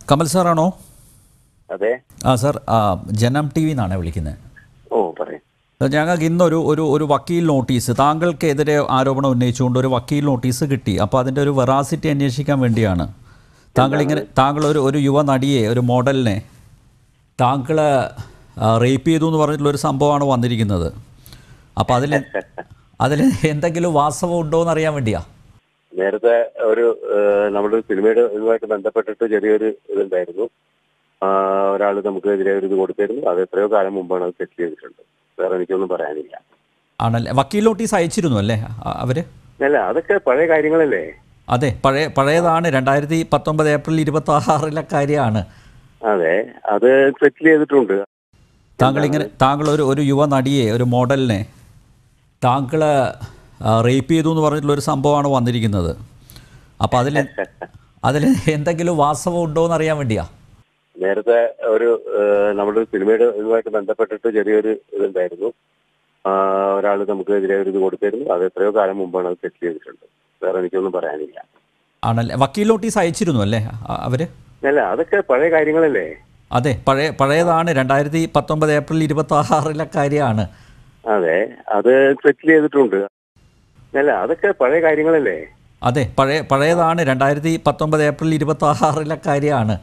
കമൽ സാറാണോ അതെ ആ സാർ ആ, ജനം ടി വി നിന്നാണ് വിളിക്കുന്നത് ഓ പറയും ഞങ്ങൾക്ക് ഇന്നൊരു ഒരു ഒരു വക്കീൽ നോട്ടീസ് താങ്കൾക്കെതിരെ ആരോപണം ഉന്നയിച്ചുകൊണ്ട് ഒരു വക്കീൽ നോട്ടീസ് കിട്ടി അപ്പോൾ അതിൻ്റെ ഒരു വെറാസിറ്റി അന്വേഷിക്കാൻ വേണ്ടിയാണ് താങ്കൾ ഇങ്ങനെ താങ്കൾ ഒരു ഒരു യുവ നടിയെ ഒരു മോഡലിനെ താങ്കൾ റേപ്പ് ചെയ്തു എന്ന് പറഞ്ഞിട്ടുള്ളൊരു സംഭവമാണ് വന്നിരിക്കുന്നത് അപ്പോൾ അതിൽ അതിൽ എന്തെങ്കിലും വാസ്തവം ഉണ്ടോ എന്ന് അറിയാൻ വേണ്ടിയാ നേരത്തെ ഒരു ഏഹ്, നമ്മുടെ സിനിമയുടെ ഇതുമായിട്ട് ബന്ധപ്പെട്ടിട്ട് ചെറിയൊരു ഇതുണ്ടായിരുന്നു ഒരാൾ നമുക്ക് എതിരെ ഒരു ഇത് കൊടുത്തിരുന്നു അത് എത്രയോ കാലം മുമ്പാണ് അത് സെറ്റിൽ ചെയ്തിട്ടുണ്ട് വേറെ എനിക്കൊന്നും പറയാനില്ല ആണല്ലേ വക്കീൽ നോട്ടീസ് അയച്ചിരുന്നു അല്ലേ അവർ അല്ല അതൊക്കെ പഴയ കാര്യങ്ങളല്ലേ അതെ പഴയ പഴയതാണ് രണ്ടായിരത്തി പത്തൊമ്പത് ഏപ്രിൽ ഇരുപത്തി ആറിലെ കാര്യമാണ് അതെ അത് സെറ്റിൽ ചെയ്തിട്ടുണ്ട് താങ്കൾ ഇങ്ങനെ താങ്കൾ ഒരു ഒരു യുവ നടിയെ ഒരു മോഡലിനെ താങ്കൾ റേപ്പ് ചെയ്തു എന്ന് പറഞ്ഞിട്ടുള്ളൊരു സംഭവമാണ് വന്നിരിക്കുന്നത് അപ്പോൾ അതിൽ അതിൽ എന്തെങ്കിലും വാസ്തവം ഉണ്ടോ എന്ന് അറിയാൻ വേണ്ടിയാ നേരത്തെ ഒരു ഏഹ്, നമ്മുടെ സിനിമയുടെ ഇതുമായിട്ട് ബന്ധപ്പെട്ടിട്ട് ചെറിയൊരു ഇതുണ്ടായിരുന്നു ഒരാൾ നമുക്ക് എതിരെ ഒരു ഇത് കൊടുത്തിരുന്നു അത് എത്രയോ കാലം മുമ്പാണ് അത് സെറ്റിൽ ചെയ്തിട്ടുണ്ട് വേറെ എനിക്കൊന്നും പറയാനില്ല ആണല്ലേ വക്കീൽ നോട്ടീസ് അയച്ചിരുന്നു അല്ലേ അവർ അല്ല അതൊക്കെ പഴയ കാര്യങ്ങളല്ലേ അതെ പഴയ പഴയതാണ് രണ്ടായിരത്തി പത്തൊമ്പത് ഏപ്രിൽ ഇരുപത്തി ആറിലെ കാര്യമാണ് അതെ അത് സെറ്റിൽ ചെയ്തിട്ടുണ്ട് അല്ല അതൊക്കെ പഴയ കാര്യങ്ങളല്ലേ അതെ പഴയ പഴയതാണ് രണ്ടായിരത്തി പത്തൊമ്പത് ഏപ്രിൽ ഇരുപത്തി ആറിലെ കാര്യമാണ്